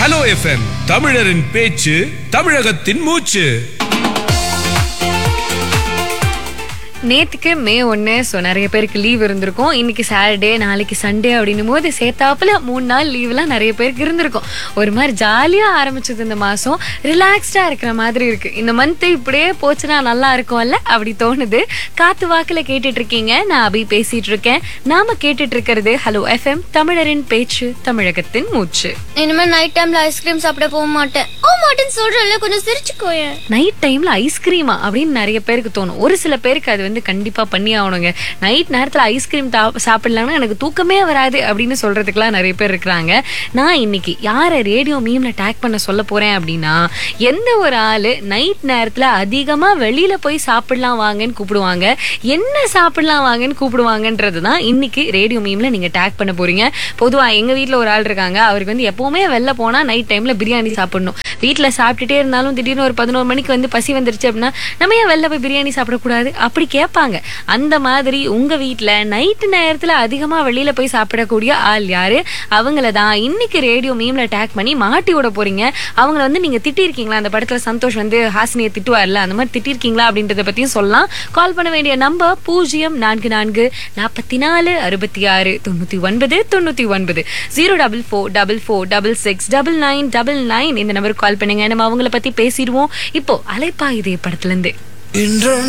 hello FM தமிழரின் பேச்சு தமிழகத்தின் மூச்சு நேத்துக்கு மே ஒன்று ஸோ நிறைய பேருக்கு லீவ் இருந்திருக்கும் இன்னைக்கு சாட்டர்டே நாளைக்கு சண்டே அப்படின்னும் போது சேர்த்தாப்புல மூணு நாள் லீவ்லாம் நிறைய பேருக்கு இருந்திருக்கும் ஒரு மாதிரி ஜாலியாக ஆரம்பிச்சது இந்த மாதம் ரிலாக்ஸ்டாக இருக்கிற மாதிரி இருக்கு இந்த மந்த் இப்படியே போச்சுன்னா நல்லா இருக்கும்ல அப்படி தோணுது காத்து வாக்கில் கேட்டுட்டு இருக்கீங்க நான் அபி பேசிட்டு இருக்கேன் நாம கேட்டுட்டு இருக்கிறது ஹலோ எஃப்எம் தமிழரின் பேச்சு தமிழகத்தின் மூச்சு இனிமே நைட் டைம்ல ஐஸ்கிரீம் சாப்பிட போக மாட்டேன் போக மாட்டேன்னு சொல்றல கொஞ்சம் சிரிச்சுக்கோயேன் நைட் டைம்ல ஐஸ்கிரீமா அப்படின்னு நிறைய பேருக்கு தோணும் ஒரு சில பேருக்கு அது வந்து கண்டிப்பா பண்ணி ஆகணுங்க நைட் நேரத்துல ஐஸ்கிரீம் சாப்பிடலாம்னா எனக்கு தூக்கமே வராது அப்படின்னு சொல்றதுக்குலாம் நிறைய பேர் இருக்கிறாங்க நான் இன்னைக்கு யாரை ரேடியோ மீம்ல டேக் பண்ண சொல்ல போறேன் அப்படின்னா எந்த ஒரு ஆளு நைட் நேரத்துல அதிகமா வெளியில போய் சாப்பிடலாம் வாங்கன்னு கூப்பிடுவாங்க என்ன சாப்பிடலாம் வாங்கன்னு கூப்பிடுவாங்கன்றது தான் இன்னைக்கு ரேடியோ மீம்ல நீங்க டேக் பண்ண போறீங்க பொதுவா எங்க வீட்ல ஒரு ஆள் இருக்காங்க அவருக்கு வந்து எப்பவுமே வெளில போனா நைட் டைம்ல பிரியாணி சாப்பிடணும் வீட்ல சாப்பிட்டுட்டே இருந்தாலும் திடீர்னு ஒரு பதினோரு மணிக்கு வந்து பசி வந்துருச்சு அப்படின்னா நம்ம ஏன் வெளில போய் பிரியாணி சாப்பிடக்கூடாது அப்படி கேட்பாங்க அந்த மாதிரி உங்க வீட்ல நைட்டு நேரத்துல அதிகமா வெளியில போய் சாப்பிடக்கூடிய ஆள் யாரு அவங்கள தான் இன்னைக்கு ரேடியோ மீம்ல டேக் பண்ணி மாட்டி விட போறீங்க அவங்கள வந்து நீங்க திட்டிருக்கீங்களா அந்த படத்துல சந்தோஷ் வந்து ஹாசினியை திட்டுவார்ல அந்த மாதிரி திட்டிருக்கீங்களா அப்படின்றத பத்தியும் சொல்லலாம் கால் பண்ண வேண்டிய நம்பர் பூஜ்ஜியம் நான்கு நான்கு நாற்பத்தி நாலு அறுபத்தி ஆறு தொண்ணூத்தி ஒன்பது தொண்ணூத்தி ஒன்பது zero double four double four double six double nine double nine இந்த நம்பருக்கு கால் பண்ணுங்க நம்ம அவங்கள பத்தி பேசிடுவோம் இப்போ அலைப்பா இதே படத்துல இருந்து